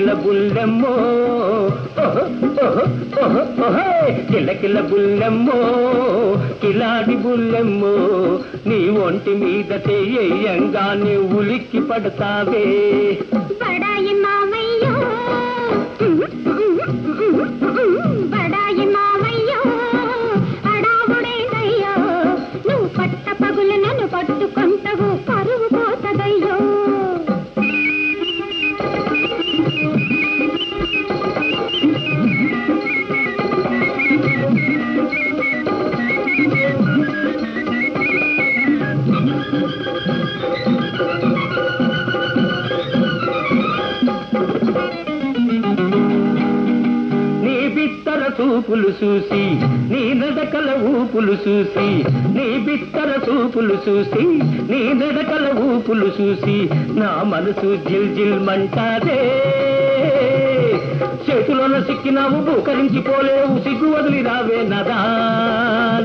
కిలకిల బుల్లెమ్మో ఓహో, ఓహో, ఓహో, ఓహే. కిలకిల బుల్లెమ్మో కిలాడి బుల్లెమ్మో నీ ఒంటి మీద చెయ్యంగానే ఉలిక్కి పడతావే బడాయి మామయ్యో బడాయి మామయ్యో అడావుడేదయ్యో నువ్వు పట్ట పగులు నన్ను పట్టుకుంటవు పరువు పోతదయ్యో నీ బిత్తర చూపులు చూసి నీ నడకల ఊపులు చూసి నీ బిత్తర చూపులు చూసి నీ నడకల ఊపులు చూసి నా మనసు జిల్ జిల్ మంటాదే చేతిలోన సిక్కినావు బూకరించిపోలేవు సిగ్గు వదిలి రావే నదాన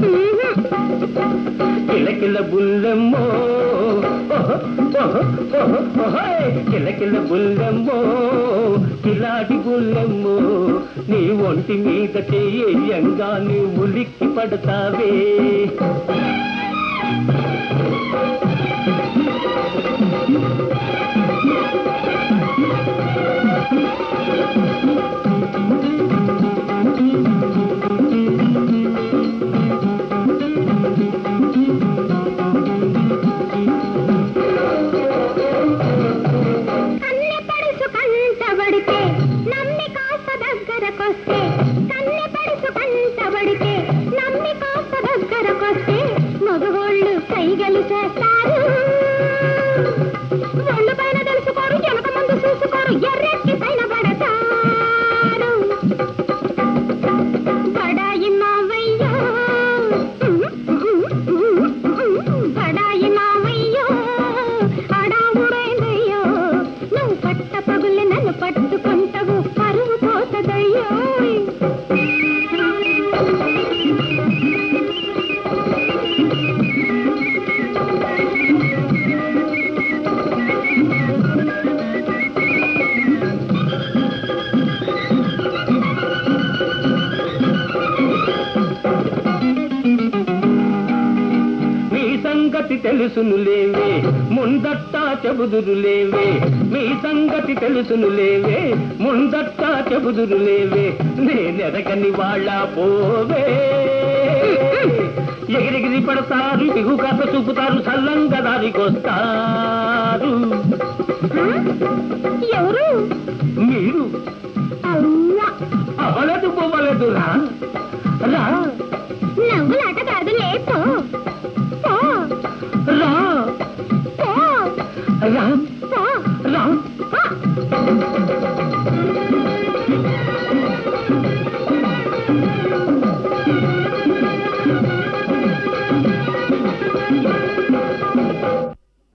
కిలకిల బుల్లెమ్మో ఓహో, ఓహో, ఓహో, ఓహోయ్. కిలకిల బుల్లెమ్మో కిలాడి బుల్లెమ్మో నీ ఒంటి మీద చెయ్యంగా నీ ఉలిక్కి పడతావే కన్నె పడుసు కంటబడితే నమ్మి కాస్త దగ్గరకొస్తే కన్నె పడుసు కంటబడితే నమ్మి కాస్త దగ్గరకొస్తే మగవాళ్ళు కైగలు చేస్తారు ఒళ్ళు పైన తెలుసుకోరు వెనక ముందు చూసుకోరు ఎర్రెక్కి పైన పడతారు బడాయి మావయ్యో బడాయి మావయ్యో అడావుడైందయ్యో నువ్వు పట్ట పగులు నన్ను పట్టుకుంటావు పరువు పోతదయ్యో మీ సంగతి తెలుసును లేవే ముందట్టా చెబుదురు లేవే మీ సంగతి తెలుసును లేవే ముందట్టా చెబుదురు లేవే నేనెరగని వాళ్ళ పోవే ఎగిరిగిరి పడతారు దిగు కాస్త చూపుతారు సల్లంగా దారికొస్తారు ఎవరు మీరు అవ్వ అవలదు పోవలదు రా రా నవ్వులాట కాదు లేపో పో రా పో రా